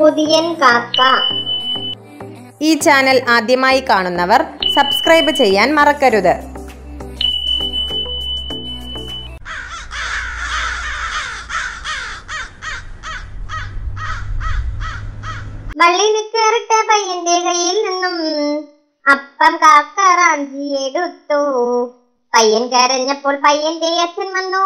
പുതിയൻ കാക്ക ഈ ചാനൽ ആദ്യമായി കാണുന്നവർ സബ്സ്ക്രൈബ് ചെയ്യാൻ മറക്കരുത് വള്ളിന് കയറിട്ട പയ്യന്റെ കയ്യിൽ നിന്നും അപ്പം കാക്ക റാഞ്ചിയെടുത്തു പയ്യൻ കരഞ്ഞപ്പോൾ പയ്യന്റെ അച്ഛൻ വന്നു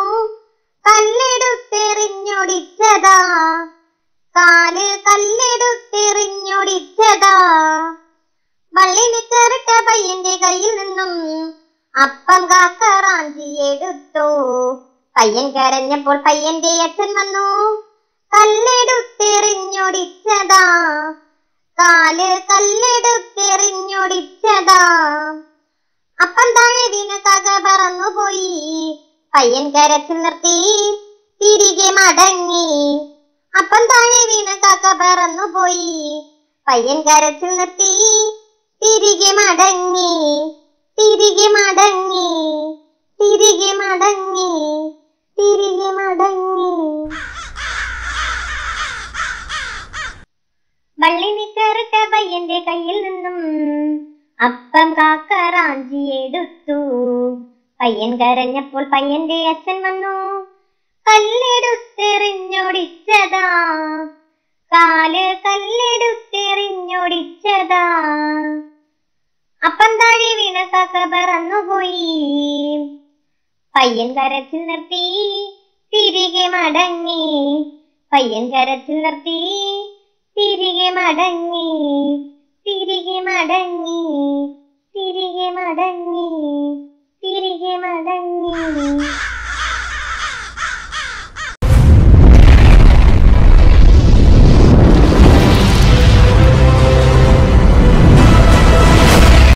കല്ലെടുത്തെറിഞ്ഞൊടിച്ചതാ കാല് കല്ലെടുത്തെറിഞ്ഞൊടിച്ചതാ വള്ളിന് കയറിട്ട പയ്യന്റെ കയ്യിൽ നിന്നും അപ്പം കാക്ക റാഞ്ചിയെടുത്തു പയ്യൻ കരഞ്ഞപ്പോൾ പയ്യന്റെ അച്ഛൻ വന്നു കല്ലെടുത്തെറിഞ്ഞൊടിച്ചതാ കാല് കല്ലെടുത്തെറിഞ്ഞൊടിച്ചതാ അപ്പം താഴെ വീണ കാക്ക പറന്നുപോയി പയ്യൻ കരച്ചിൽ നിർത്തി തിരികെ മടങ്ങി അപ്പം താഴെ വീണ കാക്ക പറന്നുപോയി പയ്യൻ കരച്ചിൽ നിർത്തി തിരികെ മടങ്ങി തിരികെ മടങ്ങി തിരികെ മടങ്ങി തിരികെ മടങ്ങി വള്ളിനി കയറിട്ട പയ്യന്റെ കയ്യിൽ നിന്നും അപ്പം കാക്ക റാഞ്ചിയെടുത്തു പയ്യൻ കരഞ്ഞപ്പോൾ പയ്യന്റെ അച്ഛൻ വന്നു കല്ലെടുത്തെറിഞ്ഞൊടിച്ചതാ കാല് കല്ലെടുത്തെറിഞ്ഞൊടിച്ചതാ അപ്പം താഴെ വീണ കാക്ക പറന്നുപോയി പയ്യൻ കരച്ചിൽ നിർത്തി തിരികെ മടങ്ങി പയ്യൻ കരച്ചിൽ നിർത്തി തിരികെ മടങ്ങി തിരികെ മടങ്ങി തിരികെ മടങ്ങി തിരികെ മടങ്ങി